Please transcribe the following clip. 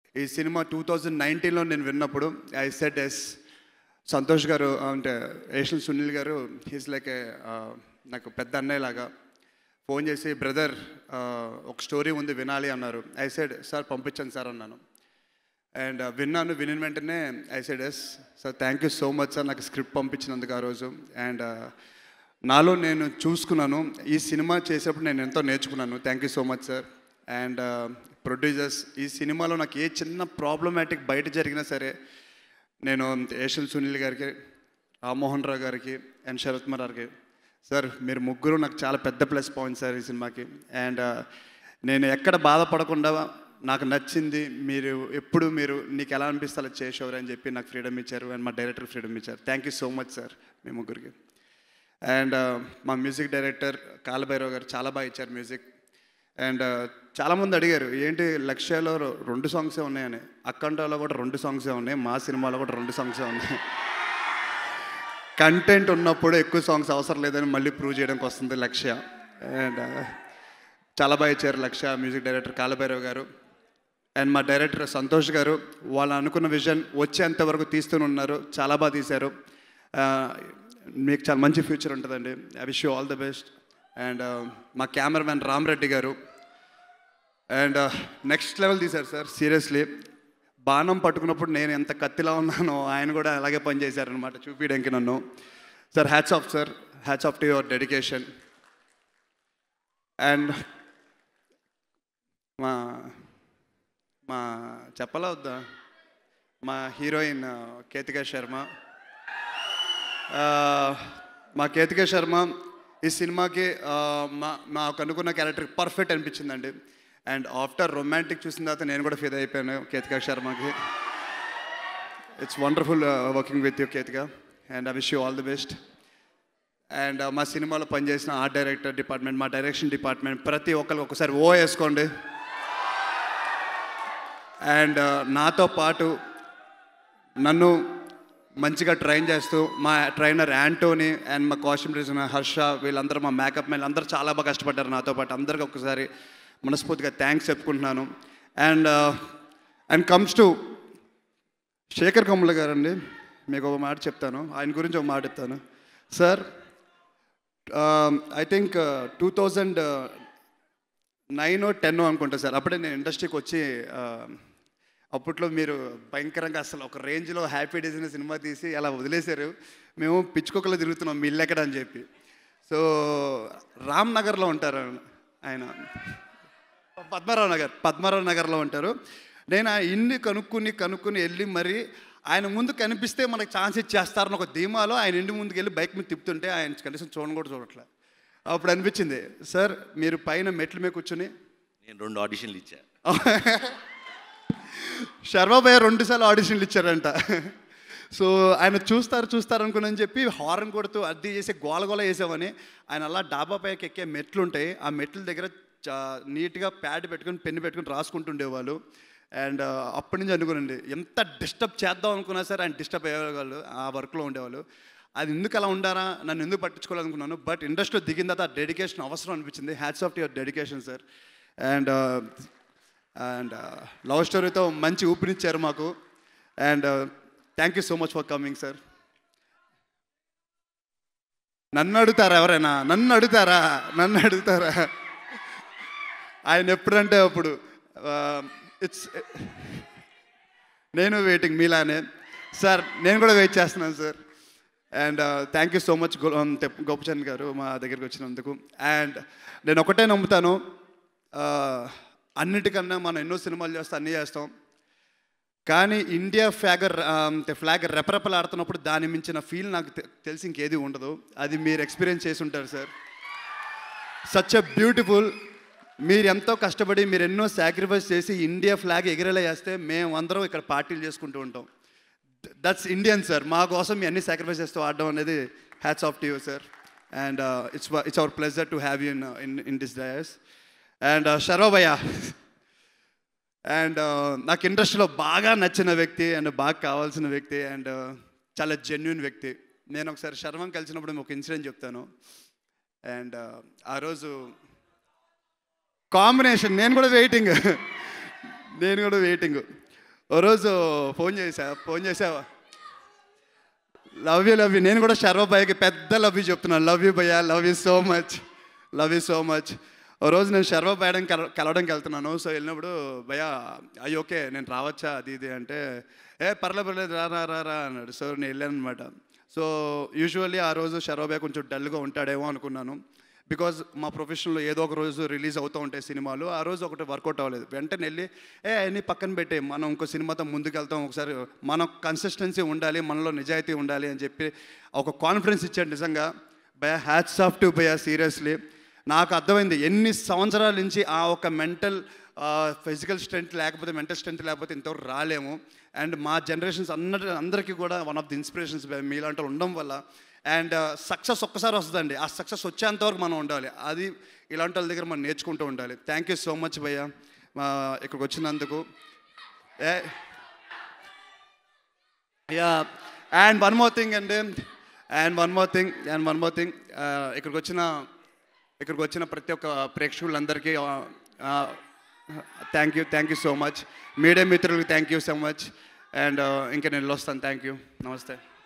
ఈ cinema two thousand నైన్టీన్లో నేను విన్నప్పుడు ఐ సెట్ ఎస్ సంతోష్ గారు అంటే ఏషల్ సునీల్ గారు హీస్ లైక్ ఏ నాకు పెద్ద అన్నయ్య లాగా ఫోన్ చేసి బ్రదర్ ఒక స్టోరీ ఉంది వినాలి అన్నారు ఐ సెడ్ సార్ పంపించండి సార్ అన్నాను అండ్ విన్నాను వినిన వెంటనే I said yes sir thank you so much sir నాకు స్క్రిప్ట్ పంపించినందుకు ఆ రోజు అండ్ నాలో నేను చూసుకున్నాను ఈ సినిమా చేసేప్పుడు నేను ఎంతో నేర్చుకున్నాను thank you so much sir and producers ఈ సినిమాలో నాకు ఏ చిన్న ప్రాబ్లమాటిక్ బయట జరిగినా సరే నేను ఏషల్ సునీల్ గారికి రామ్మోహన్ రావు గారికి అండ్ శరత్ కుమార్ గారికి సార్ మీరు ముగ్గురు నాకు చాలా పెద్ద ప్లస్ పాయింట్ సార్ ఈ సినిమాకి అండ్ నేను ఎక్కడ బాధపడకుండా నాకు నచ్చింది మీరు ఎప్పుడు మీరు నీకు ఎలా అనిపిస్తే అలా చేసేవారు అని చెప్పి నాకు ఫ్రీడమ్ ఇచ్చారు అండ్ మా డైరెక్టర్ ఫ్రీడమ్ ఇచ్చారు thank you so much sir మీ ముగ్గురికి అండ్ మా మ్యూజిక్ డైరెక్టర్ కాలభైరవ్ గారు చాలా బాగా ఇచ్చారు మ్యూజిక్ అండ్ చాలామంది అడిగారు ఏంటి లక్ష్యాలో రొ- రెండు సాంగ్సే ఉన్నాయని అక్కంటలో కూడా రెండు సాంగ్సే ఉన్నాయి మా సినిమాలో కూడా రెండు సాంగ్సే ఉన్నాయి కంటెంట్ ఉన్నప్పుడు ఎక్కువ సాంగ్స్ అవసరం లేదని మళ్ళీ ప్రూవ్ చేయడానికి వస్తుంది లక్ష్య అండ్ చాలా బాగా ఇచ్చారు లక్ష్య మ్యూజిక్ డైరెక్టర్ కాలభైరవ్ గారు అండ్ మా డైరెక్టర్ సంతోష్ గారు వాళ్ళు అనుకున్న విజన్ వచ్చేంత వరకు తీస్తూనే ఉన్నారు చాలా బాగా తీశారు ఆ, మీకు చాలా మంచి ఫ్యూచర్ ఉంటుందండి I wish you all the best and మా కెమెరామ్యాన్ రామ్ రెడ్డి గారు అండ్ నెక్స్ట్ లెవెల్ తీశారు సార్ సీరియస్లీ బాణం పట్టుకున్నప్పుడు నేను ఎంత కత్తిలా ఉన్నానో ఆయన కూడా అలాగే పనిచేశారనమాట చూపించడానికి నన్ను sir hats off sir hats off to your dedication and మా మా చెప్పలా వద్దా మా హీరోయిన్ కేతికా శర్మ ఆ, మా కేతికా శర్మ ఈ సినిమాకి ఆ, మా మాకు అనుకున్న క్యారెక్టర్ పర్ఫెక్ట్ అనిపించిందండి అండ్ ఆఫ్టర్ రొమాంటిక్ చూసిన తర్వాత నేను కూడా ఫీల్ అయిపోయాను కేతికా శర్మకి it's wonderful working with you Ketika and I wish you all the best and మా సినిమాలో పనిచేసిన ఆర్ట్ డైరెక్టర్ డిపార్ట్మెంట్ మా డైరెక్షన్ డిపార్ట్మెంట్ ప్రతి ఒక్కరికి ఒకసారి ఓ వేసుకోండి అండ్ నాతో పాటు నన్ను మంచిగా ట్రైన్ చేస్తూ మా ట్రైనర్ యాంటోనీ అండ్ మా కాస్ట్యూమ్ డిజైనర్ హర్ష వీళ్ళందరూ మా మేకప్ మెన్ అందరూ చాలా బాగా కష్టపడ్డారు నాతో పాటు అందరికీ ఒకసారి మనస్ఫూర్తిగా థ్యాంక్స్ చెప్పుకుంటున్నాను and and comes to Shekhar Kammula గారు అండి మీకు ఒక మాట చెప్తాను ఆయన గురించి ఒక మాట చెప్తాను sir I think two thousand nine ten అనుకుంటా సార్ అప్పుడే నేను ఇండస్ట్రీకి వచ్చి ఆ, అప్పట్లో మీరు భయంకరంగా అసలు ఒక రేంజ్లో హ్యాపీ డేస్ అనే సినిమా తీసి అలా వదిలేశారు మేము పిచ్చుకొక్కలో తిరుగుతున్నాం మీ ఇల్లు ఎక్కడ అని చెప్పి సో రామ్ నగర్లో ఉంటారు ఆయన పద్మారావు నగర్ పద్మారావు నగర్లో ఉంటారు నేను ఆ ఇన్ని కనుక్కుని కనుక్కుని వెళ్ళి మరి ఆయన ముందు కనిపిస్తే మనకు ఛాన్స్ ఇచ్చేస్తారని ఒక ధీమాలో ఆయన ఇంటి ముందుకు వెళ్ళి బైక్ మీద తిప్పుతుంటే ఆయన కనీసం చూడని కూడా చూడట్లే అప్పుడు అనిపించింది సార్ మీరు పైన మెట్ల మీద కూర్చుని నేను రెండు ఆడిషన్లు ఇచ్చా శర్వాభయ్య రెండు సార్లు ఆడిషన్లు ఇచ్చారంట సో ఆయన చూస్తారు చూస్తారు అనుకుని చెప్పి హార్న్ కొడుతూ అద్దీ చేసి గోల గోల వేసామని ఆయన అలా డాబా పైకి ఎక్కే మెట్లు ఉంటాయి ఆ మెట్ల దగ్గర చా- నీట్గా ప్యాడ్ పెట్టుకుని పెన్ను పెట్టుకుని రాసుకుంటుండేవాళ్ళు అండ్ అప్పటి నుంచి అనుకునండి ఎంత డిస్టర్బ్ చేద్దాం అనుకున్నా సరే ఆయన డిస్టర్బ్ అయ్యేవాళ్ళు ఆ వర్క్లో ఉండేవాళ్ళు అది ఎందుకు అలా ఉండారా నన్ను ఎందుకు పట్టించుకోవాలనుకున్నాను బట్ ఇండస్ట్రీలో దిగిన తర్వాత డెడికేషన్ అవసరం అనిపించింది hats off your dedication sir and and love స్టోరీతో మంచి ఊపిరిచ్చారు మాకు and thank you so much for coming sir నన్ను అడుగుతారా ఎవరైనా నన్ను అడుగుతారా నన్ను అడుగుతారా ఆయన ఎప్పుడంటే అప్పుడు ఇట్స్ నేను వెయిటింగ్ మీలానే సార్ నేను కూడా వెయిట్ చేస్తున్నాను sir and thank you so much Gopichand గారు మా దగ్గరికి వచ్చినందుకు అండ్ నేను ఒకటే నమ్ముతాను uh, అన్నిటికన్నా మనం ఎన్నో సినిమాలు చేస్తాం అన్నీ చేస్తాం కానీ ఇండియా ఫ్లాగర్ ఫ్లాగ్ రెపరెపలాడుతున్నప్పుడు దాని మించిన ఫీల్ నాకు తె- తెలిసి ఇంకేది ఉండదు అది మీరు ఎక్స్పీరియన్స్ చేసి ఉంటారు సార్ సచ్ ఎ బ్యూటిఫుల్ మీరు ఎంతో కష్టపడి మీరు ఎన్నో సాక్రిఫైస్ చేసి ఇండియా ఫ్లాగ్ ఎగిరేలా చేస్తే మేము అందరం ఇక్కడ పార్టీలు చేసుకుంటూ ఉంటాం దట్స్ ఇండియన్ సార్ మా కోసం మీ అన్ని సాక్రిఫైస్ చేస్తూ ఆడడం అనేది hats off to you sir and it's it's our pleasure to have you in in in this dais and శర్వభయ్య అండ్ నాకు ఇండస్ట్రీలో బాగా నచ్చిన వ్యక్తి అండ్ బాగా కావాల్సిన వ్యక్తి అండ్ చాలా జెన్యున్ వ్యక్తి నేను ఒకసారి శర్వం కలిసినప్పుడు ఒక ఇన్సిడెంట్ చెప్తాను అండ్ ఆ రోజు కాంబినేషన్ నేను కూడా వెయిటింగ్ నేను కూడా వెయిటింగ్ ఓ రోజు ఫోన్ చేసా ఫోన్ చేసావా లవ్ యూ లవ్ యూ నేను కూడా శర్వ భయ్యకి పెద్ద లవ్ యూ చెప్తున్నాను లవ్ యూ భయ్య love you so much love you so much ఓ రోజు నేను శర్వ భయడం కల కలవడానికి వెళ్తున్నాను సో వెళ్ళినప్పుడు భయ్య అయ్యి ఓకే నేను రావచ్చా అది ఇది అంటే ఏ పర్లే పర్లేదు రా రా రా రా అన్నాడు సో నేను వెళ్ళాను అనమాట సో యూజువల్లీ ఆ రోజు శర్వ భయ్య కొంచెం డల్గా ఉంటాడేమో అనుకున్నాను బికాజ్ మా ప్రొఫెషన్లో ఏదో ఒక రోజు రిలీజ్ అవుతూ ఉంటాయి సినిమాలు ఆ రోజు ఒకటి వర్కౌట్ అవ్వలేదు వెంటనే వెళ్ళి ఏ అన్నీ పక్కన పెట్టి మనం ఇంకో సినిమాతో ముందుకు వెళ్తాం ఒకసారి మన కన్సిస్టెన్సీ ఉండాలి మనలో నిజాయితీ ఉండాలి అని చెప్పి ఒక కాన్ఫిడెన్స్ ఇచ్చాడు నిజంగా భయ హ్యాట్స్ ఆఫ్ టు భయ సీరియస్లీ నాకు అర్థమైంది ఎన్ని సంవత్సరాల నుంచి ఆ ఒక మెంటల్ ఫిజికల్ స్ట్రెంత్ లేకపోతే మెంటల్ స్ట్రెంత్ లేకపోతే ఇంతవరకు రాలేము అండ్ మా జనరేషన్స్ అందరి అందరికీ కూడా వన్ ఆఫ్ ది ఇన్స్పిరేషన్స్ మీలాంటి వాళ్ళు ఉండడం వల్ల అండ్ సక్సెస్ ఒక్కసారి వస్తుందండి ఆ సక్సెస్ వచ్చేంత వరకు మనం ఉండాలి అది ఇలాంటి వాళ్ళ దగ్గర మనం నేర్చుకుంటూ ఉండాలి థ్యాంక్ యూ సో మచ్ భయ్య మా ఇక్కడికి వచ్చినందుకు ah yeah and one more thing అండి and one more thing and one more thing ఇక్కడికి వచ్చిన ఇక్కడికి వచ్చిన ప్రతి ఒక్క ప్రేక్షకులందరికీ thank you thank you so much media మిత్రులకు thank you so much and ఇంకా నేను వస్తాను థ్యాంక్ యూ నమస్తే